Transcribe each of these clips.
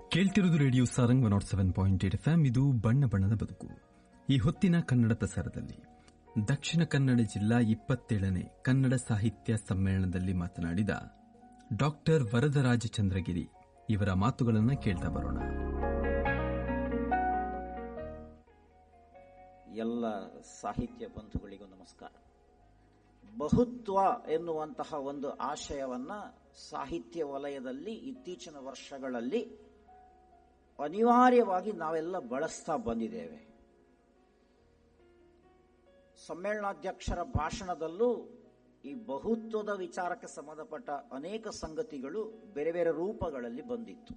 ಕೇಳ್ತಿರೋದು radio Sarang one nought seven point eight F ಇದು ಬಣ್ಣ ಬಣ್ಣದ ಬದುಕು ಈ ಹೊತ್ತಿನ ಕನ್ನಡ ಪ್ರಸಾರದಲ್ಲಿ ದಕ್ಷಿಣ ಕನ್ನಡ ಜಿಲ್ಲಾ ಇಪ್ಪತ್ತೇಳನೇ ಕನ್ನಡ ಸಾಹಿತ್ಯ ಸಮ್ಮೇಳನದಲ್ಲಿ ಮಾತನಾಡಿದ ಡಾಕ್ಟರ್ ವರದರಾಜ ಚಂದ್ರಗಿರಿ ಇವರ ಮಾತುಗಳನ್ನು ಕೇಳ್ತಾ ಬರೋಣ ಎಲ್ಲ ಸಾಹಿತ್ಯ ಬಂಧುಗಳಿಗೂ ನಮಸ್ಕಾರ ಬಹುತ್ವ ಎನ್ನುವಂತಹ ಒಂದು ಆಶಯವನ್ನ ಸಾಹಿತ್ಯ ವಲಯದಲ್ಲಿ ಇತ್ತೀಚಿನ ವರ್ಷಗಳಲ್ಲಿ ಅನಿವಾರ್ಯವಾಗಿ ನಾವೆಲ್ಲ ಬಳಸ್ತಾ ಬಂದಿದ್ದೇವೆ ಸಮ್ಮೇಳನಾಧ್ಯಕ್ಷರ ಭಾಷಣದಲ್ಲೂ ಈ ಬಹುತ್ವದ ವಿಚಾರಕ್ಕೆ ಸಂಬಂಧಪಟ್ಟ ಅನೇಕ ಸಂಗತಿಗಳು ಬೇರೆ ಬೇರೆ ರೂಪಗಳಲ್ಲಿ ಬಂದಿತ್ತು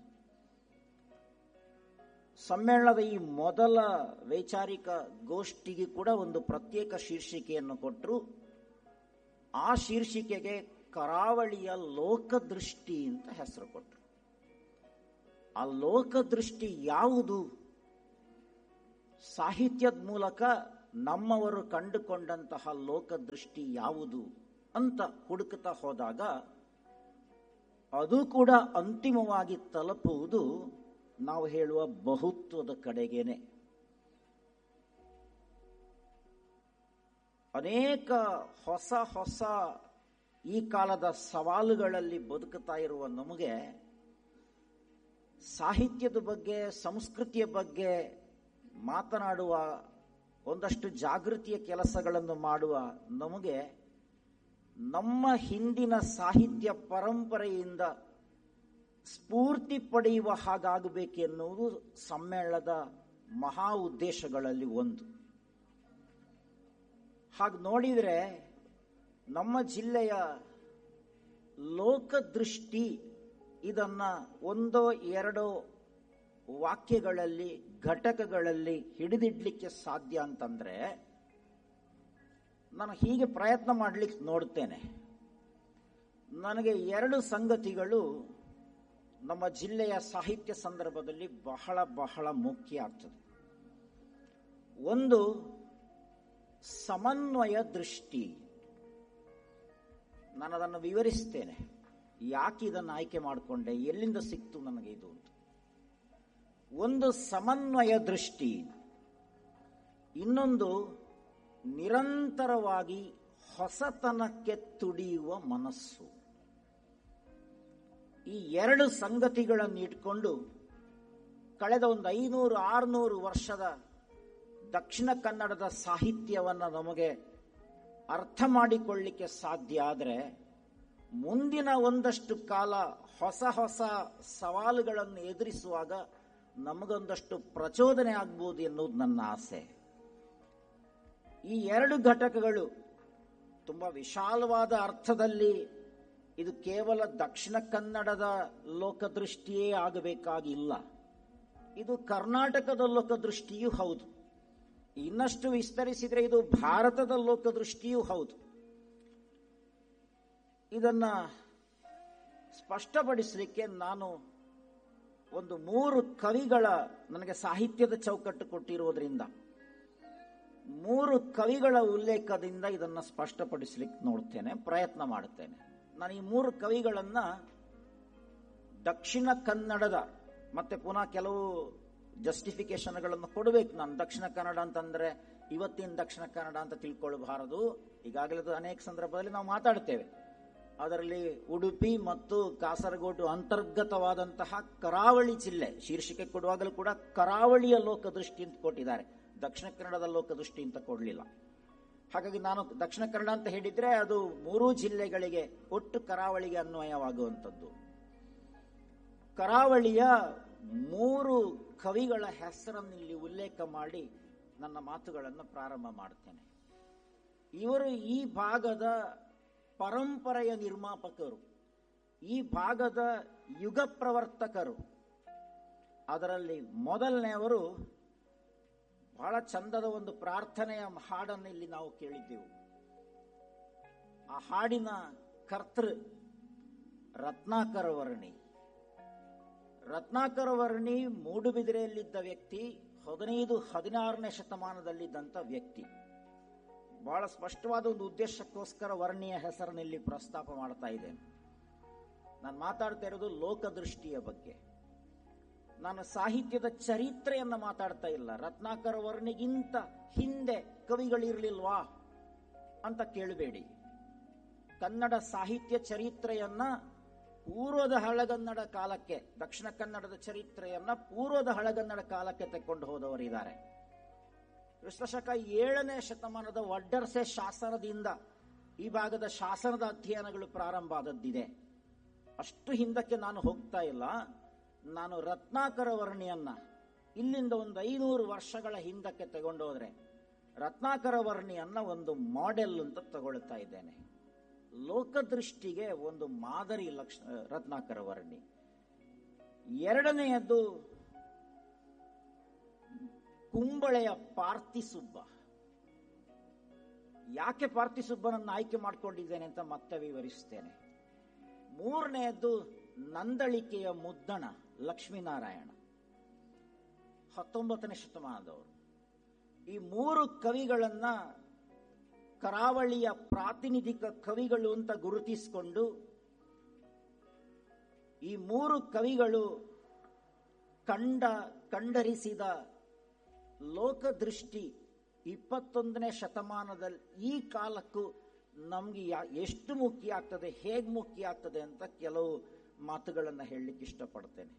ಸಮ್ಮೇಳನದ ಈ ಮೊದಲ ವೈಚಾರಿಕ ಗೋಷ್ಠಿಗೆ ಕೂಡ ಒಂದು ಪ್ರತ್ಯೇಕ ಶೀರ್ಷಿಕೆಯನ್ನು ಕೊಟ್ಟರು ಆ ಶೀರ್ಷಿಕೆಗೆ ಕರಾವಳಿಯ ಲೋಕದೃಷ್ಟಿ ಅಂತ ಹೆಸರು ಕೊಟ್ಟರು ಆ ಲೋಕದೃಷ್ಟಿ ಯಾವುದು ಸಾಹಿತ್ಯದ ಮೂಲಕ ನಮ್ಮವರು ಕಂಡುಕೊಂಡಂತಹ ಲೋಕದೃಷ್ಟಿ ಯಾವುದು ಅಂತ ಹುಡುಕುತ್ತಾ ಹೋದಾಗ ಅದು ಕೂಡ ಅಂತಿಮವಾಗಿ ತಲುಪುವುದು ನಾವು ಹೇಳುವ ಬಹುತ್ವದ ಕಡೆಗೇನೆ ಅನೇಕ ಹೊಸ ಹೊಸ ಈ ಕಾಲದ ಸವಾಲುಗಳಲ್ಲಿ ಬದುಕುತ್ತಾ ಇರುವ ನಮಗೆ ಸಾಹಿತ್ಯದ ಬಗ್ಗೆ ಸಂಸ್ಕೃತಿಯ ಬಗ್ಗೆ ಮಾತನಾಡುವ ಒಂದಷ್ಟು ಜಾಗೃತಿಯ ಕೆಲಸಗಳನ್ನು ಮಾಡುವ ನಮಗೆ ನಮ್ಮ ಹಿಂದಿನ ಸಾಹಿತ್ಯ ಪರಂಪರೆಯಿಂದ ಸ್ಫೂರ್ತಿ ಪಡೆಯುವ ಹಾಗಾಗಬೇಕೆನ್ನುವುದು ಸಮ್ಮೇಳನದ ಮಹಾ ಉದ್ದೇಶಗಳಲ್ಲಿ ಒಂದು ಹಾಗೆ ನೋಡಿದರೆ ನಮ್ಮ ಜಿಲ್ಲೆಯ ಲೋಕದೃಷ್ಟಿ ಇದನ್ನ ಒಂದೋ ಎರಡೋ ವಾಕ್ಯಗಳಲ್ಲಿ ಘಟಕಗಳಲ್ಲಿ ಹಿಡಿದಿಡ್ಲಿಕ್ಕೆ ಸಾಧ್ಯ ಅಂತಂದ್ರೆ ನಾನು ಹೀಗೆ ಪ್ರಯತ್ನ ಮಾಡ್ಲಿಕ್ಕೆ ನೋಡ್ತೇನೆ ನನಗೆ ಎರಡು ಸಂಗತಿಗಳು ನಮ್ಮ ಜಿಲ್ಲೆಯ ಸಾಹಿತ್ಯ ಸಂದರ್ಭದಲ್ಲಿ ಬಹಳ ಬಹಳ ಮುಖ್ಯ ಆಗ್ತದೆ ಒಂದು ಸಮನ್ವಯ ದೃಷ್ಟಿ ನಾನು ಅದನ್ನು ವಿವರಿಸ್ತೇನೆ ಯಾಕೆ ಇದನ್ನು ಆಯ್ಕೆ ಮಾಡಿಕೊಂಡೆ ಎಲ್ಲಿಂದ ಸಿಕ್ತು ನನಗೆ ಇದು ಅಂತ ಒಂದು ಸಮನ್ವಯ ದೃಷ್ಟಿ ಇನ್ನೊಂದು ನಿರಂತರವಾಗಿ ಹೊಸತನಕ್ಕೆ ತುಡಿಯುವ ಮನಸ್ಸು ಈ ಎರಡು ಸಂಗತಿಗಳನ್ನು ಇಟ್ಕೊಂಡು ಕಳೆದ ಒಂದು ಐನೂರು ಆರುನೂರು ವರ್ಷದ ದಕ್ಷಿಣ ಕನ್ನಡದ ಸಾಹಿತ್ಯವನ್ನು ನಮಗೆ ಅರ್ಥ ಮಾಡಿಕೊಳ್ಳಿಕ್ಕೆ ಸಾಧ್ಯ ಆದರೆ ಮುಂದಿನ ಒಂದಷ್ಟು ಕಾಲ ಹೊಸ ಹೊಸ ಸವಾಲುಗಳನ್ನು ಎದುರಿಸುವಾಗ ನಮಗೊಂದಷ್ಟು ಪ್ರಚೋದನೆ ಆಗ್ಬೋದು ಎನ್ನುವುದು ನನ್ನ ಆಸೆ ಈ ಎರಡು ಘಟಕಗಳು ತುಂಬಾ ವಿಶಾಲವಾದ ಅರ್ಥದಲ್ಲಿ ಇದು ಕೇವಲ ದಕ್ಷಿಣ ಕನ್ನಡದ ಲೋಕದೃಷ್ಟಿಯೇ ಆಗಬೇಕಾಗಿಲ್ಲ ಇದು ಕರ್ನಾಟಕದ ಲೋಕದೃಷ್ಟಿಯೂ ಹೌದು ಇನ್ನಷ್ಟು ವಿಸ್ತರಿಸಿದರೆ ಇದು ಭಾರತದ ಲೋಕದೃಷ್ಟಿಯೂ ಹೌದು ಇದನ್ನ ಸ್ಪಷ್ಟಪಡಿಸಲಿಕ್ಕೆ ನಾನು ಒಂದು ಮೂರು ಕವಿಗಳ ನನಗೆ ಸಾಹಿತ್ಯದ ಚೌಕಟ್ಟು ಕೊಟ್ಟಿರುವುದರಿಂದ ಮೂರು ಕವಿಗಳ ಉಲ್ಲೇಖದಿಂದ ಇದನ್ನ ಸ್ಪಷ್ಟಪಡಿಸಲಿಕ್ಕೆ ನೋಡ್ತೇನೆ ಪ್ರಯತ್ನ ಮಾಡುತ್ತೇನೆ ನಾನು ಈ ಮೂರು ಕವಿಗಳನ್ನ ದಕ್ಷಿಣ ಕನ್ನಡದ ಮತ್ತೆ ಪುನಃ ಕೆಲವು ಜಸ್ಟಿಫಿಕೇಶನ್ಗಳನ್ನು ಕೊಡಬೇಕು ನಾನು ದಕ್ಷಿಣ ಕನ್ನಡ ಅಂತಂದ್ರೆ ಇವತ್ತಿನ ದಕ್ಷಿಣ ಕನ್ನಡ ಅಂತ ತಿಳ್ಕೊಳ್ಬಾರದು ಈಗಾಗಲೇ ಅನೇಕ ಸಂದರ್ಭದಲ್ಲಿ ನಾವು ಮಾತಾಡ್ತೇವೆ ಅದರಲ್ಲಿ ಉಡುಪಿ ಮತ್ತು ಕಾಸರಗೋಡು ಅಂತರ್ಗತವಾದಂತಹ ಕರಾವಳಿ ಜಿಲ್ಲೆ ಶೀರ್ಷಿಕೆ ಕೊಡುವಾಗಲೂ ಕೂಡ ಕರಾವಳಿಯ ಲೋಕದೃಷ್ಟಿ ಅಂತ ಕೊಟ್ಟಿದ್ದಾರೆ ದಕ್ಷಿಣ ಕನ್ನಡದ ಲೋಕದೃಷ್ಟಿ ಅಂತ ಕೊಡಲಿಲ್ಲ ಹಾಗಾಗಿ ನಾನು ದಕ್ಷಿಣ ಕನ್ನಡ ಅಂತ ಹೇಳಿದ್ರೆ ಅದು ಮೂರೂ ಜಿಲ್ಲೆಗಳಿಗೆ ಒಟ್ಟು ಕರಾವಳಿಗೆ ಅನ್ವಯವಾಗುವಂಥದ್ದು ಕರಾವಳಿಯ ಮೂರು ಕವಿಗಳ ಹೆಸರನ್ನು ಇಲ್ಲಿ ಉಲ್ಲೇಖ ಮಾಡಿ ನನ್ನ ಮಾತುಗಳನ್ನು ಪ್ರಾರಂಭ ಮಾಡ್ತೇನೆ ಇವರು ಈ ಭಾಗದ ಪರಂಪರೆಯ ನಿರ್ಮಾಪಕರು ಈ ಭಾಗದ ಯುಗ ಪ್ರವರ್ತಕರು ಅದರಲ್ಲಿ ಮೊದಲನೆಯವರು ಬಹಳ ಚಂದದ ಒಂದು ಪ್ರಾರ್ಥನೆಯ ಹಾಡನ್ನು ಇಲ್ಲಿ ನಾವು ಕೇಳಿದ್ದೆವು ಆ ಹಾಡಿನ ಕರ್ತೃ ರತ್ನಾಕರ ವರ್ಣಿ ರತ್ನಾಕರ ವರ್ಣಿ ಮೂಡುಬಿದಿರೆಯಲ್ಲಿದ್ದ ವ್ಯಕ್ತಿ ಹದಿನೈದು ಹದಿನಾರನೇ ಶತಮಾನದಲ್ಲಿದ್ದಂಥ ವ್ಯಕ್ತಿ ಬಹಳ ಸ್ಪಷ್ಟವಾದ ಒಂದು ಉದ್ದೇಶಕ್ಕೋಸ್ಕರ ವರ್ಣಿಯ ಹೆಸರನ್ನಿಲ್ಲಿ ಪ್ರಸ್ತಾಪ ಮಾಡ್ತಾ ಇದ್ದೇನೆ ನಾನು ಮಾತಾಡ್ತಾ ಇರೋದು ಲೋಕದೃಷ್ಟಿಯ ಬಗ್ಗೆ ನಾನು ಸಾಹಿತ್ಯದ ಚರಿತ್ರೆಯನ್ನ ಮಾತಾಡ್ತಾ ಇಲ್ಲ ರತ್ನಾಕರ ವರ್ಣಿಗಿಂತ ಹಿಂದೆ ಕವಿಗಳಿರ್ಲಿಲ್ವಾ ಅಂತ ಕೇಳಬೇಡಿ ಕನ್ನಡ ಸಾಹಿತ್ಯ ಚರಿತ್ರೆಯನ್ನ ಪೂರ್ವದ ಹಳಗನ್ನಡ ಕಾಲಕ್ಕೆ ದಕ್ಷಿಣ ಕನ್ನಡದ ಚರಿತ್ರೆಯನ್ನ ಪೂರ್ವದ ಹಳಗನ್ನಡ ಕಾಲಕ್ಕೆ ತೆಕ್ಕೊಂಡು ಹೋದವರಿದ್ದಾರೆ ಕ್ರಿಸ್ತಶಕ ಏಳನೇ ಶತಮಾನದ ವಡ್ಡರ್ಸೆ ಶಾಸನದಿಂದ ಈ ಭಾಗದ ಶಾಸನದ ಅಧ್ಯಯನಗಳು ಪ್ರಾರಂಭ ಆದದ್ದಿದೆ ಅಷ್ಟು ಹಿಂದಕ್ಕೆ ನಾನು ಹೋಗ್ತಾ ಇಲ್ಲ ನಾನು ರತ್ನಾಕರ ವರ್ಣಿಯನ್ನ ಇಲ್ಲಿಂದ ಒಂದು ಐನೂರು ವರ್ಷಗಳ ಹಿಂದಕ್ಕೆ ತಗೊಂಡೋದ್ರೆ ರತ್ನಾಕರ ವರ್ಣಿಯನ್ನ ಒಂದು ಮಾಡೆಲ್ ಅಂತ ತಗೊಳ್ತಾ ಇದ್ದೇನೆ ಲೋಕದೃಷ್ಟಿಗೆ ಒಂದು ಮಾದರಿ ಲಕ್ಷ ರತ್ನಾಕರ ವರ್ಣಿ ಎರಡನೆಯದ್ದು ಕುಂಬಳೆಯ ಪಾರ್ತಿಸುಬ್ಬ ಯಾಕೆ ಪಾರ್ತಿಸುಬ್ಬನನ್ನು ಆಯ್ಕೆ ಮಾಡಿಕೊಂಡಿದ್ದೇನೆ ಅಂತ ಮತ್ತೆ ವಿವರಿಸ್ತೇನೆ ಮೂರನೆಯದ್ದು ನಂದಳಿಕೆಯ ಮುದ್ದಣ ಲಕ್ಷ್ಮೀನಾರಾಯಣ ಹತ್ತೊಂಬತ್ತನೇ ಶತಮಾನದವರು ಈ ಮೂರು ಕವಿಗಳನ್ನ ಕರಾವಳಿಯ ಪ್ರಾತಿನಿಧಿಕ ಕವಿಗಳು ಅಂತ ಗುರುತಿಸಿಕೊಂಡು ಈ ಮೂರು ಕವಿಗಳು ಕಂಡ ಕಂಡರಿಸಿದ ಲೋಕದೃಷ್ಟಿ ಇಪ್ಪತ್ತೊಂದನೇ ಶತಮಾನದಲ್ಲಿ ಈ ಕಾಲಕ್ಕೂ ನಮ್ಗೆ ಎಷ್ಟು ಮುಖ್ಯ ಆಗ್ತದೆ ಹೇಗೆ ಮುಖ್ಯ ಆಗ್ತದೆ ಅಂತ ಕೆಲವು ಮಾತುಗಳನ್ನು ಹೇಳಲಿಕ್ಕೆ ಇಷ್ಟಪಡ್ತೇನೆ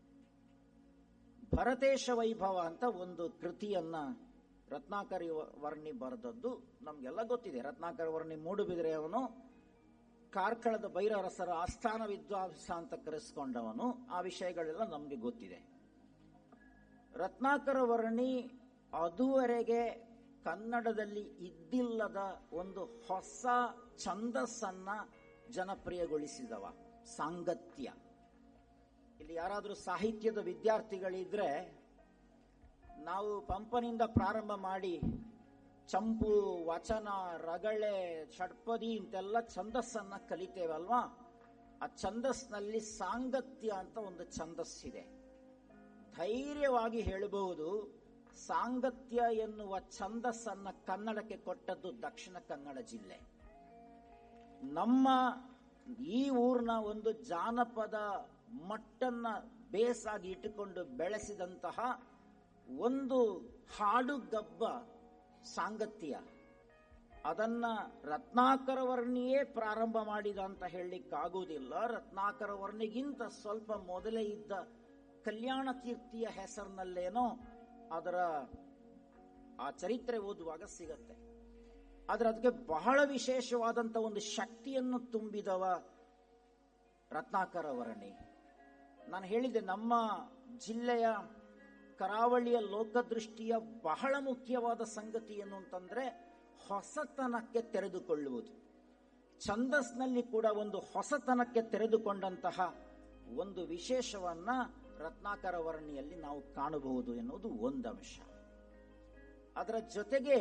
ಭರತೇಶ ವೈಭವ ಅಂತ ಒಂದು ಕೃತಿಯನ್ನ ರತ್ನಾಕರಿ ವರ್ಣಿ ಬರೆದದ್ದು ನಮ್ಗೆಲ್ಲ ಗೊತ್ತಿದೆ ರತ್ನಾಕರ ವರ್ಣಿ ಮೂಡುಬಿದ್ರೆ ಅವನು ಕಾರ್ಕಳದ ಭೈರರಸರ ಆಸ್ಥಾನ ವಿದ್ವಾಂಸ ಅಂತ ಕರೆಸ್ಕೊಂಡವನು ಆ ವಿಷಯಗಳೆಲ್ಲ ನಮ್ಗೆ ಗೊತ್ತಿದೆ ರತ್ನಾಕರ ವರ್ಣಿ ಅದುವರೆಗೆ ಕನ್ನಡದಲ್ಲಿ ಇದ್ದಿಲ್ಲದ ಒಂದು ಹೊಸ ಛಂದಸ್ಸನ್ನ ಜನಪ್ರಿಯಗೊಳಿಸಿದವ ಸಾಂಗತ್ಯ ಇಲ್ಲಿ ಯಾರಾದರೂ ಸಾಹಿತ್ಯದ ವಿದ್ಯಾರ್ಥಿಗಳಿದ್ರೆ ನಾವು ಪಂಪನಿಂದ ಪ್ರಾರಂಭ ಮಾಡಿ ಚಂಪು ವಚನ ರಗಳೆ ಷಡ್ಪದಿ ಇಂತೆಲ್ಲ ಛಂದಸ್ಸನ್ನ ಕಲಿತೇವಲ್ವಾ ಆ ಛಂದಸ್ನಲ್ಲಿ ಸಾಂಗತ್ಯ ಅಂತ ಒಂದು ಛಂದಸ್ಸಿದೆ ಧೈರ್ಯವಾಗಿ ಹೇಳಬಹುದು ಸಾಂಗತ್ಯ ಎನ್ನುವ ಛಂದಸ್ಸನ್ನ ಕನ್ನಡಕ್ಕೆ ಕೊಟ್ಟದ್ದು ದಕ್ಷಿಣ ಕನ್ನಡ ಜಿಲ್ಲೆ ನಮ್ಮ ಈ ಊರಿನ ಒಂದು ಜಾನಪದ ಮಟ್ಟನ್ನ ಬೇಸಾಗಿ ಇಟ್ಟುಕೊಂಡು ಬೆಳೆಸಿದಂತಹ ಒಂದು ಹಾಡುಗಬ್ಬ ಸಾಂಗತ್ಯ ಅದನ್ನ ರತ್ನಾಕರ ವರ್ಣಿಯೇ ಪ್ರಾರಂಭ ಮಾಡಿದ ಅಂತ ಹೇಳಲಿಕ್ಕಾಗುವುದಿಲ್ಲ ರತ್ನಾಕರ ವರ್ಣಿಗಿಂತ ಸ್ವಲ್ಪ ಮೊದಲೇ ಇದ್ದ ಕಲ್ಯಾಣ ಕೀರ್ತಿಯ ಹೆಸರಿನಲ್ಲೇನೋ ಅದರ ಆ ಚರಿತ್ರೆ ಓದುವಾಗ ಸಿಗತ್ತೆ ಆದ್ರೆ ಅದಕ್ಕೆ ಬಹಳ ವಿಶೇಷವಾದಂತ ಒಂದು ಶಕ್ತಿಯನ್ನು ತುಂಬಿದವ ರತ್ನಾಕರ ವರ್ಣಿ ನಾನು ಹೇಳಿದೆ ನಮ್ಮ ಜಿಲ್ಲೆಯ ಕರಾವಳಿಯ ಲೋಕದೃಷ್ಟಿಯ ಬಹಳ ಮುಖ್ಯವಾದ ಸಂಗತಿ ಏನು ಅಂತಂದ್ರೆ ಹೊಸತನಕ್ಕೆ ತೆರೆದುಕೊಳ್ಳುವುದು ಛಂದಸ್ನಲ್ಲಿ ಕೂಡ ಒಂದು ಹೊಸತನಕ್ಕೆ ತೆರೆದುಕೊಂಡಂತಹ ಒಂದು ವಿಶೇಷವನ್ನ ರತ್ನಾಕರ ವರ್ಣಿಯಲ್ಲಿ ನಾವು ಕಾಣಬಹುದು ಎನ್ನುವುದು ಒಂದು ಅಂಶ ಅದರ ಜೊತೆಗೆ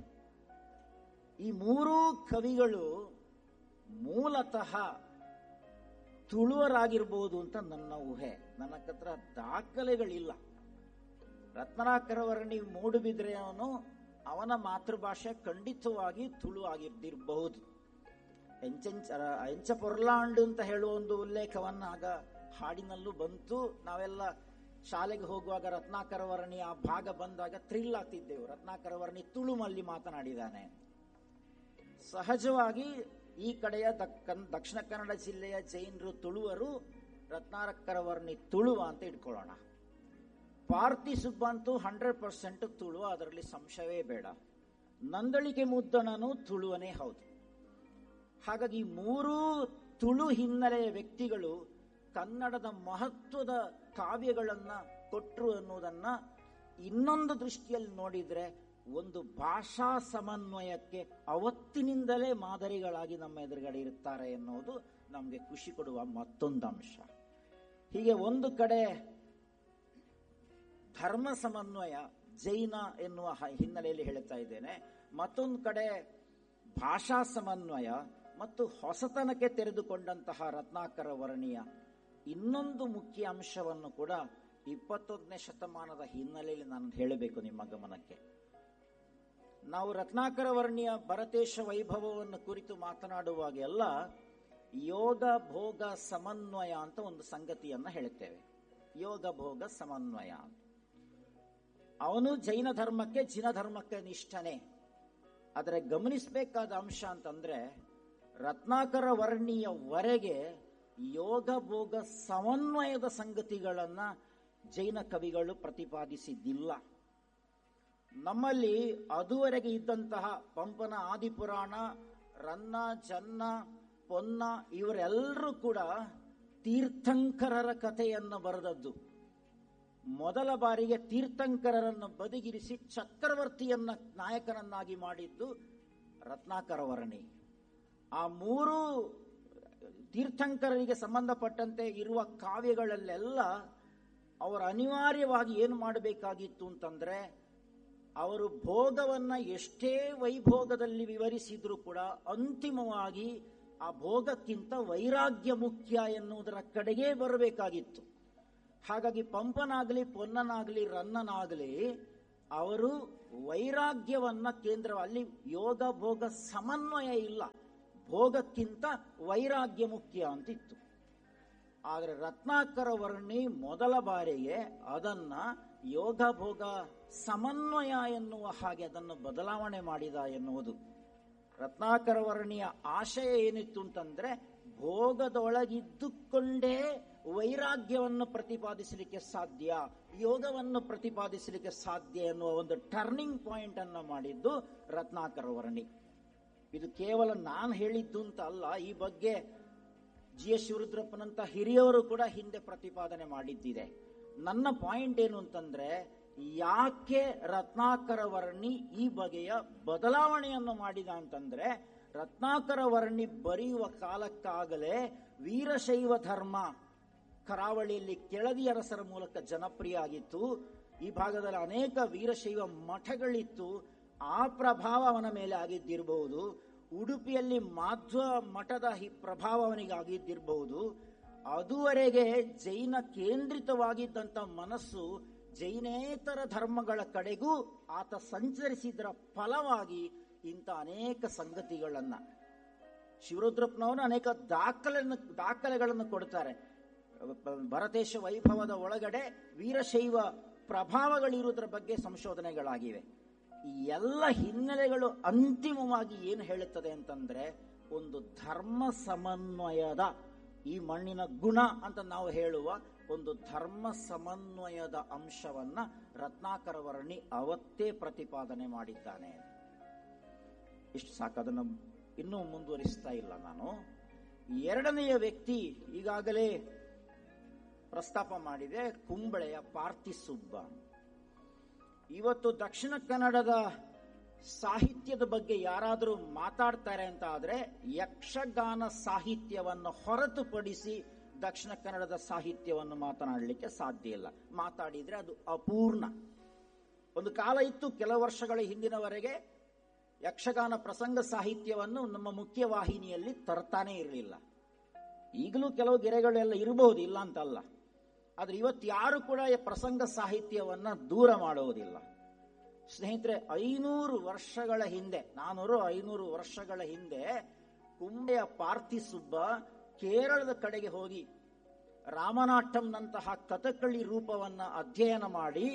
ಈ ಮೂರೂ ಕವಿಗಳು ಮೂಲತಃ ತುಳುವರಾಗಿರ್ಬೋದು ಅಂತ ನನ್ನ ಊಹೆ ನನ್ನ ಹತ್ರ ದಾಖಲೆಗಳಿಲ್ಲ ರತ್ನಾಕರ ವರ್ಣಿ ಮೂಡುಬಿದ್ರೆ ಅವನು ಅವನ ಮಾತೃಭಾಷೆ ಖಂಡಿತವಾಗಿ ತುಳು ಆಗಿದ್ದಿರಬಹುದು ಎಂಚೆಂಚ ಎಂಚ ಪೊರ್ಲಾಂಡ್ ಅಂತ ಹೇಳುವ ಒಂದು ಉಲ್ಲೇಖವನ್ನ ಆಗ ಹಾಡಿನಲ್ಲೂ ಬಂತು ನಾವೆಲ್ಲ ಶಾಲೆಗೆ ಹೋಗುವಾಗ ರತ್ನಾಕರ ವರ್ಣಿ ಆ ಭಾಗ ಬಂದಾಗ ಥ್ರಿಲ್ ಆಗ್ತಿದ್ದೆವು ರತ್ನಾಕರ ವರ್ಣಿ ತುಳುಮಲ್ಲಿ ಮಾತನಾಡಿದಾನೆ ಸಹಜವಾಗಿ ಈ ಕಡೆಯ ದಕ್ಷಿಣ ಕನ್ನಡ ಜಿಲ್ಲೆಯ ಜೈನರು ತುಳುವರು ರತ್ನಾಕರ ವರ್ಣಿ ತುಳುವ ಅಂತ ಇಟ್ಕೊಳ್ಳೋಣ ಪಾರ್ತಿ ಸುಬ್ಬ ಅಂತೂ ಹಂಡ್ರೆಡ್ ಪರ್ಸೆಂಟ್ ತುಳು ಅದರಲ್ಲಿ ಸಂಶಯವೇ ಬೇಡ ನಂದಳಿಕೆ ಮುದ್ದಣನು ತುಳುವನೇ ಹೌದು ಹಾಗಾಗಿ ಮೂರೂ ತುಳು ಹಿನ್ನೆಲೆಯ ವ್ಯಕ್ತಿಗಳು ಕನ್ನಡದ ಮಹತ್ವದ ಕಾವ್ಯಗಳನ್ನ ಕೊಟ್ರು ಅನ್ನೋದನ್ನ ಇನ್ನೊಂದು ದೃಷ್ಟಿಯಲ್ಲಿ ನೋಡಿದ್ರೆ ಒಂದು ಭಾಷಾ ಸಮನ್ವಯಕ್ಕೆ ಅವತ್ತಿನಿಂದಲೇ ಮಾದರಿಗಳಾಗಿ ನಮ್ಮ ಎದುರುಗಡೆ ಇರುತ್ತಾರೆ ಎನ್ನುವುದು ನಮಗೆ ಖುಷಿ ಕೊಡುವ ಮತ್ತೊಂದು ಅಂಶ ಹೀಗೆ ಒಂದು ಕಡೆ ಧರ್ಮ ಸಮನ್ವಯ ಜೈನ ಎನ್ನುವ ಹಿನ್ನೆಲೆಯಲ್ಲಿ ಹೇಳ್ತಾ ಇದ್ದೇನೆ ಮತ್ತೊಂದು ಕಡೆ ಭಾಷಾ ಸಮನ್ವಯ ಮತ್ತು ಹೊಸತನಕ್ಕೆ ತೆರೆದುಕೊಂಡಂತಹ ರತ್ನಾಕರ ವರ್ಣಿಯ ಇನ್ನೊಂದು ಮುಖ್ಯ ಅಂಶವನ್ನು ಕೂಡ ಇಪ್ಪತ್ತೊಂದನೇ ಶತಮಾನದ ಹಿನ್ನೆಲೆಯಲ್ಲಿ ನಾನು ಹೇಳಬೇಕು ನಿಮ್ಮ ಗಮನಕ್ಕೆ ನಾವು ರತ್ನಾಕರ ವರ್ಣಿಯ ಭರತೇಶ ವೈಭವವನ್ನು ಕುರಿತು ಮಾತನಾಡುವಾಗೆಲ್ಲ ಯೋಗ ಭೋಗ ಸಮನ್ವಯ ಅಂತ ಒಂದು ಸಂಗತಿಯನ್ನ ಹೇಳುತ್ತೇವೆ ಯೋಗ ಭೋಗ ಸಮನ್ವಯ ಅವನು ಜೈನ ಧರ್ಮಕ್ಕೆ ಜಿನ ಧರ್ಮಕ್ಕೆ ನಿಷ್ಠನೆ ಆದರೆ ಗಮನಿಸಬೇಕಾದ ಅಂಶ ಅಂತಂದ್ರೆ ರತ್ನಾಕರ ವರ್ಣಿಯವರೆಗೆ ಯೋಗ ಭೋಗ ಸಮನ್ವಯದ ಸಂಗತಿಗಳನ್ನ ಜೈನ ಕವಿಗಳು ಪ್ರತಿಪಾದಿಸಿದ್ದಿಲ್ಲ ನಮ್ಮಲ್ಲಿ ಅದುವರೆಗೆ ಇದ್ದಂತಹ ಪಂಪನ ಆದಿಪುರಾಣ ರನ್ನ ಚನ್ನ ಪೊನ್ನ ಇವರೆಲ್ಲರೂ ಕೂಡ ತೀರ್ಥಂಕರರ ಕಥೆಯನ್ನು ಬರೆದದ್ದು ಮೊದಲ ಬಾರಿಗೆ ತೀರ್ಥಂಕರರನ್ನು ಬದಿಗಿರಿಸಿ ಚಕ್ರವರ್ತಿಯನ್ನ ನಾಯಕನನ್ನಾಗಿ ಮಾಡಿದ್ದು ರತ್ನಾಕರ ವರ್ಣಿ ಆ ಮೂರು ತೀರ್ಥಂಕರರಿಗೆ ಸಂಬಂಧಪಟ್ಟಂತೆ ಇರುವ ಕಾವ್ಯಗಳಲ್ಲೆಲ್ಲ ಅವರು ಅನಿವಾರ್ಯವಾಗಿ ಏನು ಮಾಡಬೇಕಾಗಿತ್ತು ಅಂತಂದ್ರೆ ಅವರು ಭೋಗವನ್ನ ಎಷ್ಟೇ ವೈಭೋಗದಲ್ಲಿ ವಿವರಿಸಿದ್ರು ಕೂಡ ಅಂತಿಮವಾಗಿ ಆ ಭೋಗಕ್ಕಿಂತ ವೈರಾಗ್ಯ ಮುಖ್ಯ ಎನ್ನುವುದರ ಕಡೆಗೆ ಬರಬೇಕಾಗಿತ್ತು ಹಾಗಾಗಿ ಪಂಪನಾಗಲಿ ಪೊನ್ನನಾಗಲಿ ರನ್ನನಾಗಲಿ ಅವರು ವೈರಾಗ್ಯವನ್ನ ಕೇಂದ್ರ ಅಲ್ಲಿ ಯೋಗ ಭೋಗ ಸಮನ್ವಯ ಇಲ್ಲ ಭೋಗಕ್ಕಿಂತ ವೈರಾಗ್ಯ ಮುಖ್ಯ ಅಂತಿತ್ತು ಆದರೆ ರತ್ನಾಕರ ವರ್ಣಿ ಮೊದಲ ಬಾರಿಗೆ ಅದನ್ನ ಯೋಗ ಭೋಗ ಸಮನ್ವಯ ಎನ್ನುವ ಹಾಗೆ ಅದನ್ನು ಬದಲಾವಣೆ ಮಾಡಿದ ಎನ್ನುವುದು ರತ್ನಾಕರ ವರ್ಣಿಯ ಆಶಯ ಏನಿತ್ತು ಅಂತಂದ್ರೆ ಭೋಗದೊಳಗಿದ್ದುಕೊಂಡೇ ವೈರಾಗ್ಯವನ್ನು ಪ್ರತಿಪಾದಿಸಲಿಕ್ಕೆ ಸಾಧ್ಯ ಯೋಗವನ್ನು ಪ್ರತಿಪಾದಿಸಲಿಕ್ಕೆ ಸಾಧ್ಯ ಎನ್ನುವ ಒಂದು ಟರ್ನಿಂಗ್ ಪಾಯಿಂಟ್ ಅನ್ನು ಮಾಡಿದ್ದು ರತ್ನಾಕರ ವರ್ಣಿ ಇದು ಕೇವಲ ನಾನು ಹೇಳಿದ್ದು ಅಂತ ಅಲ್ಲ ಈ ಬಗ್ಗೆ ಜಿ ಎಸ್ ಶಿವರುದ್ರಪ್ಪನಂತ ಹಿರಿಯವರು ಕೂಡ ಹಿಂದೆ ಪ್ರತಿಪಾದನೆ ಮಾಡಿದ್ದಿದೆ ನನ್ನ ಪಾಯಿಂಟ್ ಏನು ಅಂತಂದ್ರೆ ಯಾಕೆ ರತ್ನಾಕರ ವರ್ಣಿ ಈ ಬಗೆಯ ಬದಲಾವಣೆಯನ್ನು ಮಾಡಿದ ಅಂತಂದ್ರೆ ರತ್ನಾಕರ ವರ್ಣಿ ಬರೆಯುವ ಕಾಲಕ್ಕಾಗಲೇ ವೀರಶೈವ ಧರ್ಮ ಕರಾವಳಿಯಲ್ಲಿ ಕೆಳದಿ ಅರಸರ ಮೂಲಕ ಜನಪ್ರಿಯ ಆಗಿತ್ತು ಈ ಭಾಗದಲ್ಲಿ ಅನೇಕ ವೀರಶೈವ ಮಠಗಳಿತ್ತು ಆ ಪ್ರಭಾವ ಅವನ ಮೇಲೆ ಆಗಿದ್ದಿರಬಹುದು ಉಡುಪಿಯಲ್ಲಿ ಮಾಧ್ವ ಮಠದ ಹಿ ಪ್ರಭಾವ ಅವನಿಗೆ ಆಗಿದ್ದಿರಬಹುದು ಅದುವರೆಗೆ ಜೈನ ಕೇಂದ್ರಿತವಾಗಿದ್ದಂತ ಮನಸ್ಸು ಜೈನೇತರ ಧರ್ಮಗಳ ಕಡೆಗೂ ಆತ ಸಂಚರಿಸಿದರ ಫಲವಾಗಿ ಇಂಥ ಅನೇಕ ಸಂಗತಿಗಳನ್ನ ಶಿವರುದ್ರಪ್ಪನವರು ಅನೇಕ ದಾಖಲೆಯನ್ನು ದಾಖಲೆಗಳನ್ನು ಕೊಡ್ತಾರೆ ಭರತೇಶ ವೈಭವದ ಒಳಗಡೆ ವೀರಶೈವ ಪ್ರಭಾವಗಳಿರುವುದರ ಬಗ್ಗೆ ಸಂಶೋಧನೆಗಳಾಗಿವೆ ಈ ಎಲ್ಲ ಹಿನ್ನೆಲೆಗಳು ಅಂತಿಮವಾಗಿ ಏನು ಹೇಳುತ್ತದೆ ಅಂತಂದ್ರೆ ಒಂದು ಧರ್ಮ ಸಮನ್ವಯದ ಈ ಮಣ್ಣಿನ ಗುಣ ಅಂತ ನಾವು ಹೇಳುವ ಒಂದು ಧರ್ಮ ಸಮನ್ವಯದ ಅಂಶವನ್ನ ರತ್ನಾಕರ ವರ್ಣಿ ಅವತ್ತೇ ಪ್ರತಿಪಾದನೆ ಮಾಡಿದ್ದಾನೆ ಇಷ್ಟು ಸಾಕು ಅದನ್ನು ಇನ್ನೂ ಮುಂದುವರಿಸ್ತಾ ಇಲ್ಲ ನಾನು ಎರಡನೆಯ ವ್ಯಕ್ತಿ ಈಗಾಗಲೇ ಪ್ರಸ್ತಾಪ ಮಾಡಿದೆ ಕುಂಬಳೆಯ ಪಾರ್ಥಿಸುಬ್ಬ ಇವತ್ತು ದಕ್ಷಿಣ ಕನ್ನಡದ ಸಾಹಿತ್ಯದ ಬಗ್ಗೆ ಯಾರಾದರೂ ಮಾತಾಡ್ತಾರೆ ಅಂತ ಆದ್ರೆ ಯಕ್ಷಗಾನ ಸಾಹಿತ್ಯವನ್ನು ಹೊರತುಪಡಿಸಿ ದಕ್ಷಿಣ ಕನ್ನಡದ ಸಾಹಿತ್ಯವನ್ನು ಮಾತನಾಡಲಿಕ್ಕೆ ಸಾಧ್ಯ ಇಲ್ಲ ಮಾತಾಡಿದ್ರೆ ಅದು ಅಪೂರ್ಣ ಒಂದು ಕಾಲ ಇತ್ತು ಕೆಲವು ವರ್ಷಗಳ ಹಿಂದಿನವರೆಗೆ ಯಕ್ಷಗಾನ ಪ್ರಸಂಗ ಸಾಹಿತ್ಯವನ್ನು ನಮ್ಮ ಮುಖ್ಯ ವಾಹಿನಿಯಲ್ಲಿ ತರ್ತಾನೆ ಇರಲಿಲ್ಲ ಈಗಲೂ ಕೆಲವು ಗೆರೆಗಳೆಲ್ಲ ಇರಬಹುದು ಇಲ್ಲ ಅಂತಲ್ಲ ಆದ್ರೆ ಇವತ್ತು ಯಾರು ಕೂಡ ಈ ಪ್ರಸಂಗ ಸಾಹಿತ್ಯವನ್ನ ದೂರ ಮಾಡುವುದಿಲ್ಲ ಸ್ನೇಹಿತರೆ ಐನೂರು ವರ್ಷಗಳ ಹಿಂದೆ ನಾನೂರು ಐನೂರು ವರ್ಷಗಳ ಹಿಂದೆ ಕುಂಬೆಯ ಪಾರ್ಥಿಸುಬ್ಬ ಕೇರಳದ ಕಡೆಗೆ ಹೋಗಿ ರಾಮನಾಟಂನಂತಹ ಕಥಕಳಿ ರೂಪವನ್ನ ಅಧ್ಯಯನ ಮಾಡಿ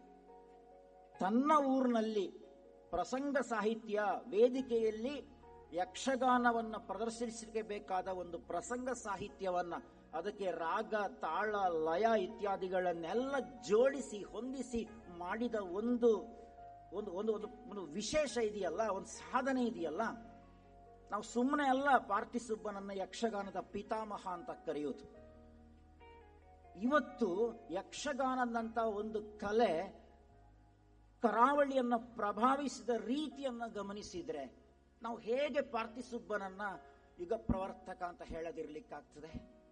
ತನ್ನ ಊರಿನಲ್ಲಿ ಪ್ರಸಂಗ ಸಾಹಿತ್ಯ ವೇದಿಕೆಯಲ್ಲಿ ಯಕ್ಷಗಾನವನ್ನ ಪ್ರದರ್ಶಿಸಲಿಕ್ಕೆ ಬೇಕಾದ ಒಂದು ಪ್ರಸಂಗ ಸಾಹಿತ್ಯವನ್ನ ಅದಕ್ಕೆ ರಾಗ ತಾಳ ಲಯ ಇತ್ಯಾದಿಗಳನ್ನೆಲ್ಲ ಜೋಡಿಸಿ ಹೊಂದಿಸಿ ಮಾಡಿದ ಒಂದು ಒಂದು ಒಂದು ಒಂದು ಒಂದು ವಿಶೇಷ ಇದೆಯಲ್ಲ ಒಂದು ಸಾಧನೆ ಇದೆಯಲ್ಲ ನಾವು ಸುಮ್ಮನೆ ಅಲ್ಲ ಪಾರ್ಥಿಸುಬ್ಬನನ್ನ ಯಕ್ಷಗಾನದ ಪಿತಾಮಹ ಅಂತ ಕರೆಯೋದು ಇವತ್ತು ಯಕ್ಷಗಾನದಂತ ಒಂದು ಕಲೆ ಕರಾವಳಿಯನ್ನ ಪ್ರಭಾವಿಸಿದ ರೀತಿಯನ್ನ ಗಮನಿಸಿದ್ರೆ ನಾವು ಹೇಗೆ ಪಾರ್ಥಿಸುಬ್ಬನನ್ನ ಯುಗ ಪ್ರವರ್ತಕ ಅಂತ ಹೇಳದಿರ್ಲಿಕ್ಕಾಗ್ತದೆ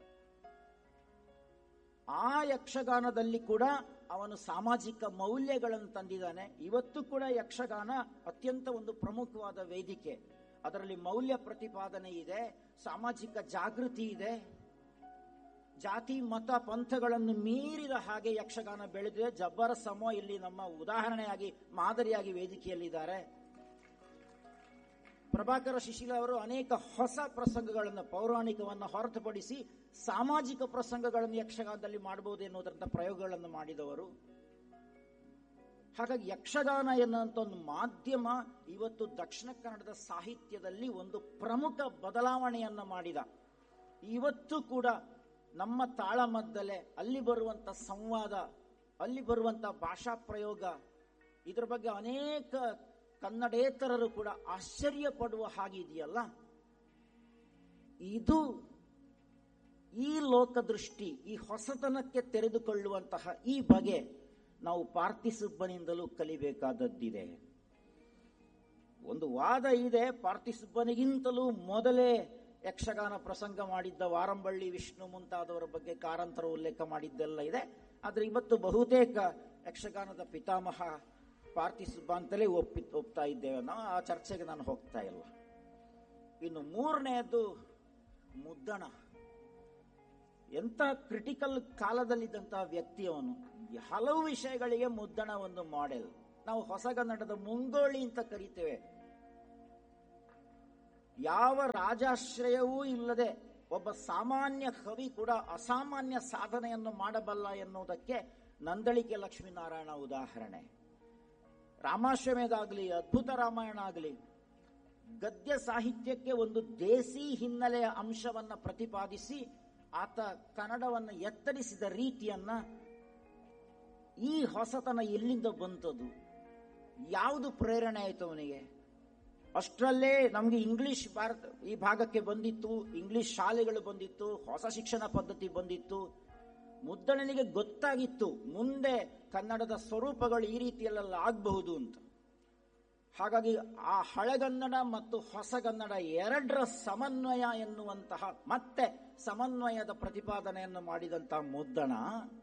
ಆ ಯಕ್ಷಗಾನದಲ್ಲಿ ಕೂಡ ಅವನು ಸಾಮಾಜಿಕ ಮೌಲ್ಯಗಳನ್ನು ತಂದಿದ್ದಾನೆ ಇವತ್ತು ಕೂಡ ಯಕ್ಷಗಾನ ಅತ್ಯಂತ ಒಂದು ಪ್ರಮುಖವಾದ ವೇದಿಕೆ ಅದರಲ್ಲಿ ಮೌಲ್ಯ ಪ್ರತಿಪಾದನೆ ಇದೆ ಸಾಮಾಜಿಕ ಜಾಗೃತಿ ಇದೆ ಜಾತಿ ಮತ ಪಂಥಗಳನ್ನು ಮೀರಿದ ಹಾಗೆ ಯಕ್ಷಗಾನ ಬೆಳೆದಿದೆ ಜಬ್ಬರ ಸಮೋ ಇಲ್ಲಿ ನಮ್ಮ ಉದಾಹರಣೆಯಾಗಿ ಮಾದರಿಯಾಗಿ ವೇದಿಕೆಯಲ್ಲಿದ್ದಾರೆ ಪ್ರಭಾಕರ ಶಿಶಿಲ ಅವರು ಅನೇಕ ಹೊಸ ಪ್ರಸಂಗಗಳನ್ನು ಪೌರಾಣಿಕವನ್ನು ಹೊರತುಪಡಿಸಿ ಸಾಮಾಜಿಕ ಪ್ರಸಂಗಗಳನ್ನು ಯಕ್ಷಗಾನದಲ್ಲಿ ಮಾಡಬಹುದು ಎನ್ನುವುದರಂತ ಪ್ರಯೋಗಗಳನ್ನು ಮಾಡಿದವರು ಹಾಗಾಗಿ ಯಕ್ಷಗಾನ ಎನ್ನುವಂತ ಒಂದು ಮಾಧ್ಯಮ ಇವತ್ತು ದಕ್ಷಿಣ ಕನ್ನಡದ ಸಾಹಿತ್ಯದಲ್ಲಿ ಒಂದು ಪ್ರಮುಖ ಬದಲಾವಣೆಯನ್ನ ಮಾಡಿದ ಇವತ್ತು ಕೂಡ ನಮ್ಮ ತಾಳಮದ್ದಲೆ ಅಲ್ಲಿ ಬರುವಂತ ಸಂವಾದ ಅಲ್ಲಿ ಬರುವಂತ ಭಾಷಾ ಪ್ರಯೋಗ ಇದರ ಬಗ್ಗೆ ಅನೇಕ ಕನ್ನಡೇತರರು ಕೂಡ ಆಶ್ಚರ್ಯ ಪಡುವ ಹಾಗಿದೆಯಲ್ಲ ಇದು ಈ ಲೋಕದೃಷ್ಟಿ ಈ ಹೊಸತನಕ್ಕೆ ತೆರೆದುಕೊಳ್ಳುವಂತಹ ಈ ಬಗೆ ನಾವು ಪಾರ್ಥಿಸುಬ್ಬನಿಂದಲೂ ಕಲಿಬೇಕಾದದ್ದಿದೆ ಒಂದು ವಾದ ಇದೆ ಪಾರ್ಥಿಸುಬ್ಬನಿಗಿಂತಲೂ ಮೊದಲೇ ಯಕ್ಷಗಾನ ಪ್ರಸಂಗ ಮಾಡಿದ್ದ ವಾರಂಬಳ್ಳಿ ವಿಷ್ಣು ಮುಂತಾದವರ ಬಗ್ಗೆ ಕಾರಂತರ ಉಲ್ಲೇಖ ಮಾಡಿದ್ದೆಲ್ಲ ಇದೆ ಆದ್ರೆ ಇವತ್ತು ಬಹುತೇಕ ಯಕ್ಷಗಾನದ ಪಿತಾಮಹ ಪಾರ್ಥಿಸುಬ್ಬ ಅಂತಲೇ ಒಪ್ಪಿ ಒಪ್ತಾ ಇದ್ದೇವೆ ನಾವು ಆ ಚರ್ಚೆಗೆ ನಾನು ಹೋಗ್ತಾ ಇಲ್ಲ ಇನ್ನು ಮೂರನೆಯದು ಮುದ್ದಣ ಎಂತ ಕ್ರಿಟಿಕಲ್ ಕಾಲದಲ್ಲಿದ್ದಂತಹ ವ್ಯಕ್ತಿಯವನು ಹಲವು ವಿಷಯಗಳಿಗೆ ಮುದ್ದಣ ಒಂದು ಮಾಡೆಲ್ ನಾವು ಹೊಸಗನ್ನಡದ ಮುಂಗೋಳಿ ಅಂತ ಕರಿತೇವೆ ಯಾವ ರಾಜಾಶ್ರಯವೂ ಇಲ್ಲದೆ ಒಬ್ಬ ಸಾಮಾನ್ಯ ಕವಿ ಕೂಡ ಅಸಾಮಾನ್ಯ ಸಾಧನೆಯನ್ನು ಮಾಡಬಲ್ಲ ಎನ್ನುವುದಕ್ಕೆ ನಂದಳಿಕೆ ಲಕ್ಷ್ಮೀನಾರಾಯಣ ಉದಾಹರಣೆ ರಾಮಾಶ್ವಮೇಧ ಆಗಲಿ ಅದ್ಭುತ ರಾಮಾಯಣ ಆಗಲಿ ಗದ್ಯ ಸಾಹಿತ್ಯಕ್ಕೆ ಒಂದು ದೇಸಿ ಹಿನ್ನೆಲೆಯ ಅಂಶವನ್ನ ಪ್ರತಿಪಾದಿಸಿ ಆತ ಕನ್ನಡವನ್ನು ಎತ್ತರಿಸಿದ ರೀತಿಯನ್ನ ಈ ಹೊಸತನ ಎಲ್ಲಿಂದ ಬಂತದು ಯಾವುದು ಪ್ರೇರಣೆ ಆಯಿತು ಅವನಿಗೆ ಅಷ್ಟರಲ್ಲೇ ನಮಗೆ ಇಂಗ್ಲಿಷ್ ಭಾರತ ಈ ಭಾಗಕ್ಕೆ ಬಂದಿತ್ತು ಇಂಗ್ಲಿಷ್ ಶಾಲೆಗಳು ಬಂದಿತ್ತು ಹೊಸ ಶಿಕ್ಷಣ ಪದ್ಧತಿ ಬಂದಿತ್ತು ಮುದ್ದಣನಿಗೆ ಗೊತ್ತಾಗಿತ್ತು ಮುಂದೆ ಕನ್ನಡದ ಸ್ವರೂಪಗಳು ಈ ರೀತಿಯಲ್ಲೆಲ್ಲ ಆಗಬಹುದು ಅಂತ ಹಾಗಾಗಿ ಆ ಹಳೆಗನ್ನಡ ಮತ್ತು ಹೊಸಗನ್ನಡ ಎರಡರ ಸಮನ್ವಯ ಎನ್ನುವಂತಹ ಮತ್ತೆ ಸಮನ್ವಯದ ಪ್ರತಿಪಾದನೆಯನ್ನು ಮಾಡಿದಂತಹ ಮುದ್ದಣ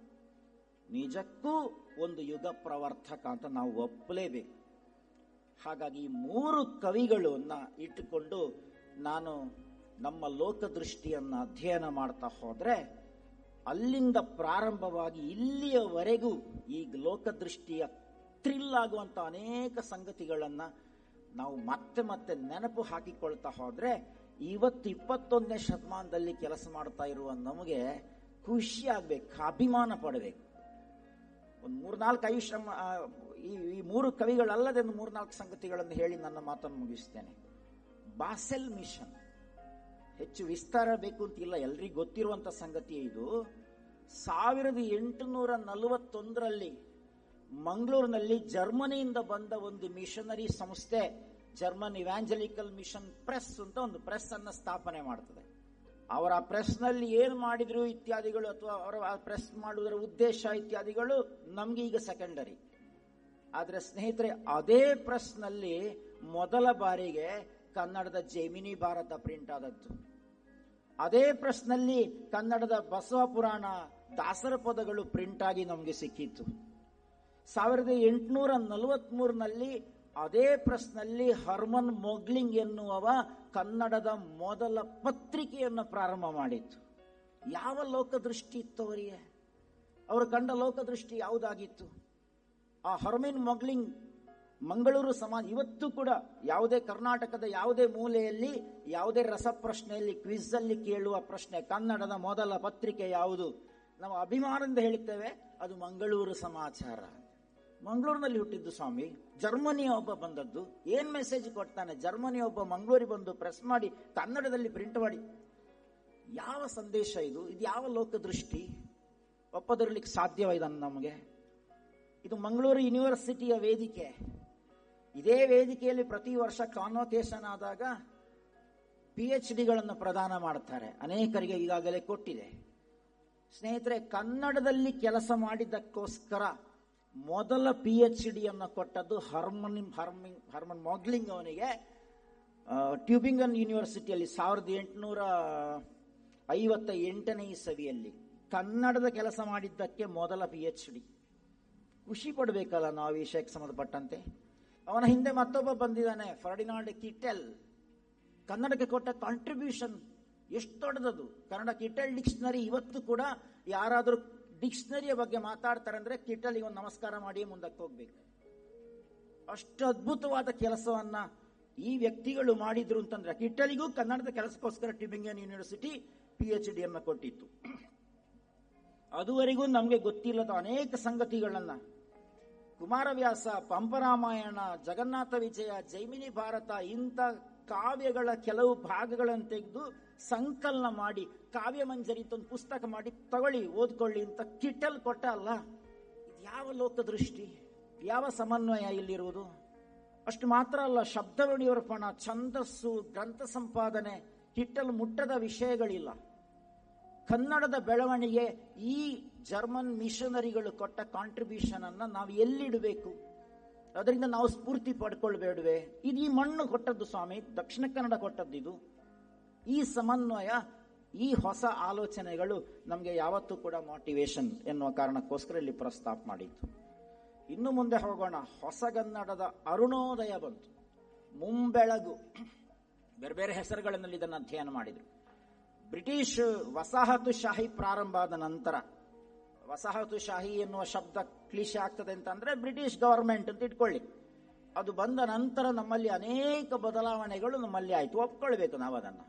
ನಿಜಕ್ಕೂ ಒಂದು ಯುಗ ಪ್ರವರ್ತಕ ಅಂತ ನಾವು ಒಪ್ಪಲೇಬೇಕು ಹಾಗಾಗಿ ಈ ಮೂರು ಕವಿಗಳನ್ನ ಇಟ್ಟುಕೊಂಡು ನಾನು ನಮ್ಮ ಲೋಕದೃಷ್ಟಿಯನ್ನ ಅಧ್ಯಯನ ಮಾಡ್ತಾ ಹೋದ್ರೆ ಅಲ್ಲಿಂದ ಪ್ರಾರಂಭವಾಗಿ ಇಲ್ಲಿಯವರೆಗೂ ಈ ಲೋಕದೃಷ್ಟಿಯ ಥ್ರಿಲ್ ಆಗುವಂತ ಅನೇಕ ಸಂಗತಿಗಳನ್ನ ನಾವು ಮತ್ತೆ ಮತ್ತೆ ನೆನಪು ಹಾಕಿಕೊಳ್ತಾ ಹೋದ್ರೆ ಇವತ್ತು ಇಪ್ಪತ್ತೊಂದನೇ ಶತಮಾನದಲ್ಲಿ ಕೆಲಸ ಮಾಡ್ತಾ ಇರುವ ನಮಗೆ ಖುಷಿ ಆಗ್ಬೇಕು ಅಭಿಮಾನ ಪಡಬೇಕು ಒಂದು ಮೂರ್ನಾಲ್ಕು ಐಶ್ರಮ ಈ ಈ ಮೂರು ಕವಿಗಳಲ್ಲದೆ ಒಂದು ಮೂರ್ನಾಲ್ಕು ಸಂಗತಿಗಳನ್ನು ಹೇಳಿ ನನ್ನ ಮಾತನ್ನು ಮುಗಿಸ್ತೇನೆ ಬಾಸೆಲ್ ಮಿಷನ್ ಹೆಚ್ಚು ವಿಸ್ತಾರ ಬೇಕು ಅಂತಿಲ್ಲ ಎಲ್ರಿಗೂ ಗೊತ್ತಿರುವಂತ ಸಂಗತಿ ಇದು ಸಾವಿರದ ಎಂಟುನೂರ ನಲವತ್ತೊಂದರಲ್ಲಿ ಮಂಗಳೂರಿನಲ್ಲಿ ಜರ್ಮನಿಯಿಂದ ಬಂದ ಒಂದು ಮಿಷನರಿ ಸಂಸ್ಥೆ ಜರ್ಮನ್ ಇವ್ಯಾಂಜಲಿಕಲ್ ಮಿಷನ್ ಪ್ರೆಸ್ ಅಂತ ಒಂದು ಪ್ರೆಸ್ ಅನ್ನ ಸ್ಥಾಪನೆ ಮಾಡ್ತದೆ ಅವರ ಪ್ರೆಸ್ ನಲ್ಲಿ ಏನ್ ಮಾಡಿದ್ರು ಇತ್ಯಾದಿಗಳು ಅಥವಾ ಅವರ ಪ್ರೆಸ್ ಮಾಡುವುದರ ಉದ್ದೇಶ ಇತ್ಯಾದಿಗಳು ನಮ್ಗೆ ಈಗ ಸೆಕೆಂಡರಿ ಆದ್ರೆ ಸ್ನೇಹಿತರೆ ಅದೇ ಪ್ರೆಸ್ ನಲ್ಲಿ ಮೊದಲ ಬಾರಿಗೆ ಕನ್ನಡದ ಜೈಮಿನಿ ಭಾರತ ಪ್ರಿಂಟ್ ಆದದ್ದು ಅದೇ ಪ್ರೆಸ್ ನಲ್ಲಿ ಕನ್ನಡದ ಬಸವ ಪುರಾಣ ದಾಸರ ಪದಗಳು ಪ್ರಿಂಟ್ ಆಗಿ ನಮಗೆ ಸಿಕ್ಕಿತ್ತು ಸಾವಿರದ ಎಂಟುನೂರ ನಲವತ್ಮೂರಿನಲ್ಲಿ ಅದೇ ಪ್ರೆಸ್ನಲ್ಲಿ ಹರ್ಮನ್ ಮೊಗ್ಲಿಂಗ್ ಎನ್ನುವವ ಕನ್ನಡದ ಮೊದಲ ಪತ್ರಿಕೆಯನ್ನು ಪ್ರಾರಂಭ ಮಾಡಿತ್ತು ಯಾವ ಲೋಕದೃಷ್ಟಿ ಇತ್ತು ಅವರಿಗೆ ಅವರು ಕಂಡ ಲೋಕದೃಷ್ಟಿ ಯಾವುದಾಗಿತ್ತು ಆ ಹರ್ಮಿನ್ ಮೊಗ್ಲಿಂಗ್ ಮಂಗಳೂರು ಸಮಾಜ ಇವತ್ತು ಕೂಡ ಯಾವುದೇ ಕರ್ನಾಟಕದ ಯಾವುದೇ ಮೂಲೆಯಲ್ಲಿ ಯಾವುದೇ ರಸಪ್ರಶ್ನೆಯಲ್ಲಿ ಕ್ವಿಜ್ ಅಲ್ಲಿ ಕೇಳುವ ಪ್ರಶ್ನೆ ಕನ್ನಡದ ಮೊದಲ ಪತ್ರಿಕೆ ಯಾವುದು ನಾವು ಅಭಿಮಾನದಿಂದ ಹೇಳುತ್ತೇವೆ ಅದು ಮಂಗಳೂರು ಸಮಾಚಾರ ಮಂಗಳೂರಿನಲ್ಲಿ ಹುಟ್ಟಿದ್ದು ಸ್ವಾಮಿ ಜರ್ಮನಿಯ ಒಬ್ಬ ಬಂದದ್ದು ಏನ್ ಮೆಸೇಜ್ ಕೊಡ್ತಾನೆ ಜರ್ಮನಿ ಒಬ್ಬ ಮಂಗಳೂರಿಗೆ ಬಂದು ಪ್ರೆಸ್ ಮಾಡಿ ಕನ್ನಡದಲ್ಲಿ ಪ್ರಿಂಟ್ ಮಾಡಿ ಯಾವ ಸಂದೇಶ ಇದು ಇದು ಯಾವ ಲೋಕದೃಷ್ಟಿ ಒಪ್ಪದಿರಲಿಕ್ಕೆ ಸಾಧ್ಯವಾದ ನಮಗೆ ಇದು ಮಂಗಳೂರು ಯೂನಿವರ್ಸಿಟಿಯ ವೇದಿಕೆ ಇದೇ ವೇದಿಕೆಯಲ್ಲಿ ಪ್ರತಿ ವರ್ಷ ಕಾನ್ವೊಕೇಶನ್ ಆದಾಗ ಪಿ ಎಚ್ ಡಿಗಳನ್ನು ಪ್ರದಾನ ಮಾಡ್ತಾರೆ ಅನೇಕರಿಗೆ ಈಗಾಗಲೇ ಕೊಟ್ಟಿದೆ ಸ್ನೇಹಿತರೆ ಕನ್ನಡದಲ್ಲಿ ಕೆಲಸ ಮಾಡಿದ್ದಕ್ಕೋಸ್ಕರ ಮೊದಲ ಪಿ ಎಚ್ ಡಿಯನ್ನು ಕೊಟ್ಟದ್ದು ಹರ್ಮನ್ ಹರ್ಮಿಂಗ್ ಹರ್ಮನ್ ಮಾಗ್ಲಿಂಗ್ ಅವನಿಗೆ ಟ್ಯೂಬಿಂಗನ್ ಯೂನಿವರ್ಸಿಟಿಯಲ್ಲಿ ಸಾವಿರದ ಎಂಟುನೂರ ಐವತ್ತ ಎಂಟನೇ ಇಸವಿಯಲ್ಲಿ ಕನ್ನಡದ ಕೆಲಸ ಮಾಡಿದ್ದಕ್ಕೆ ಮೊದಲ ಪಿ ಎಚ್ ಡಿ ಖುಷಿ ಪಡಬೇಕಲ್ಲ ನಾವು ಈ ವಿಷಯಕ್ಕೆ ಸಂಬಂಧಪಟ್ಟಂತೆ ಅವನ ಹಿಂದೆ ಮತ್ತೊಬ್ಬ ಬಂದಿದ್ದಾನೆ ಫರ್ಡಿನಾಲ್ಡ್ ಕಿಟೆಲ್ ಕನ್ನಡಕ್ಕೆ ಕೊಟ್ಟ ಕಾಂಟ್ರಿಬ್ಯೂಷನ್ ಎಷ್ಟು ದೊಡ್ಡದದು ಕನ್ನಡ ಕಿಟೆಲ್ ಡಿಕ್ಷನರಿ ಇವತ್ತು ಕೂಡ ಯಾರಾದರೂ ಡಿಕ್ಷನರಿಯ ಬಗ್ಗೆ ಮಾತಾಡ್ತಾರೆ ಅಂದ್ರೆ ಕಿಟಲಿಗೆ ಒಂದು ನಮಸ್ಕಾರ ಮಾಡಿ ಮುಂದಕ್ಕೆ ಹೋಗ್ಬೇಕು ಅಷ್ಟು ಅದ್ಭುತವಾದ ಕೆಲಸವನ್ನ ಈ ವ್ಯಕ್ತಿಗಳು ಮಾಡಿದ್ರು ಅಂತಂದ್ರೆ ಕಿಟಲಿಗೂ ಕನ್ನಡದ ಕೆಲಸಕ್ಕೋಸ್ಕರ ಟ್ಯೂಬಿಂಗನ್ ಯೂನಿವರ್ಸಿಟಿ ಪಿ ಎಚ್ ಡಿಯನ್ನು ಕೊಟ್ಟಿತ್ತು ಅದುವರೆಗೂ ನಮಗೆ ಗೊತ್ತಿಲ್ಲದ ಅನೇಕ ಸಂಗತಿಗಳನ್ನ ಕುಮಾರವ್ಯಾಸ ಪಂಪರಾಮಾಯಣ ಜಗನ್ನಾಥ ವಿಜಯ ಜೈಮಿನಿ ಭಾರತ ಇಂಥ ಕಾವ್ಯಗಳ ಕೆಲವು ಭಾಗಗಳನ್ನು ತೆಗೆದು ಸಂಕಲನ ಮಾಡಿ ಕಾವ್ಯ ಮಂಜರಿ ಅಂತ ಒಂದು ಪುಸ್ತಕ ಮಾಡಿ ತಗೊಳ್ಳಿ ಓದ್ಕೊಳ್ಳಿ ಅಂತ ಕಿಟ್ಟಲ್ ಕೊಟ್ಟ ಅಲ್ಲ ಇದು ಯಾವ ಲೋಕದೃಷ್ಟಿ ಯಾವ ಸಮನ್ವಯ ಇಲ್ಲಿರುವುದು ಅಷ್ಟು ಮಾತ್ರ ಅಲ್ಲ ಶಬ್ದವಣಿಯರ್ಪಣ ಛಂದಸ್ಸು ಗ್ರಂಥ ಸಂಪಾದನೆ ಹಿಟ್ಟಲು ಮುಟ್ಟದ ವಿಷಯಗಳಿಲ್ಲ ಕನ್ನಡದ ಬೆಳವಣಿಗೆ ಈ ಜರ್ಮನ್ ಮಿಷನರಿಗಳು ಕೊಟ್ಟ ಕಾಂಟ್ರಿಬ್ಯೂಷನ್ ಅನ್ನ ನಾವು ಎಲ್ಲಿಡಬೇಕು ಅದರಿಂದ ನಾವು ಸ್ಫೂರ್ತಿ ಪಡ್ಕೊಳ್ಬೇಡವೆ ಇದು ಈ ಮಣ್ಣು ಕೊಟ್ಟದ್ದು ಸ್ವಾಮಿ ದಕ್ಷಿಣ ಕನ್ನಡ ಕೊಟ್ಟದ್ದು ಇದು ಈ ಸಮನ್ವಯ ಈ ಹೊಸ ಆಲೋಚನೆಗಳು ನಮಗೆ ಯಾವತ್ತೂ ಕೂಡ ಮೋಟಿವೇಶನ್ ಎನ್ನುವ ಕಾರಣಕ್ಕೋಸ್ಕರ ಇಲ್ಲಿ ಪ್ರಸ್ತಾಪ ಮಾಡಿದ್ದು ಇನ್ನು ಮುಂದೆ ಹೋಗೋಣ ಹೊಸಗನ್ನಡದ ಅರುಣೋದಯ ಬಂತು ಮುಂಬೆಳಗು ಬೇರೆ ಬೇರೆ ಹೆಸರುಗಳಲ್ಲಿ ಇದನ್ನು ಅಧ್ಯಯನ ಮಾಡಿದರು ಬ್ರಿಟಿಷ್ ವಸಾಹತುಶಾಹಿ ಪ್ರಾರಂಭ ಆದ ನಂತರ ವಸಾಹತುಶಾಹಿ ಎನ್ನುವ ಶಬ್ದ ಕ್ಲಿಶೆ ಆಗ್ತದೆ ಅಂತಂದ್ರೆ ಬ್ರಿಟಿಷ್ ಗವರ್ಮೆಂಟ್ ಅಂತ ಇಟ್ಕೊಳ್ಳಿ ಅದು ಬಂದ ನಂತರ ನಮ್ಮಲ್ಲಿ ಅನೇಕ ಬದಲಾವಣೆಗಳು ನಮ್ಮಲ್ಲಿ ಆಯ್ತು ಒಪ್ಕೊಳ್ಬೇಕು ನಾವು ಅದನ್ನು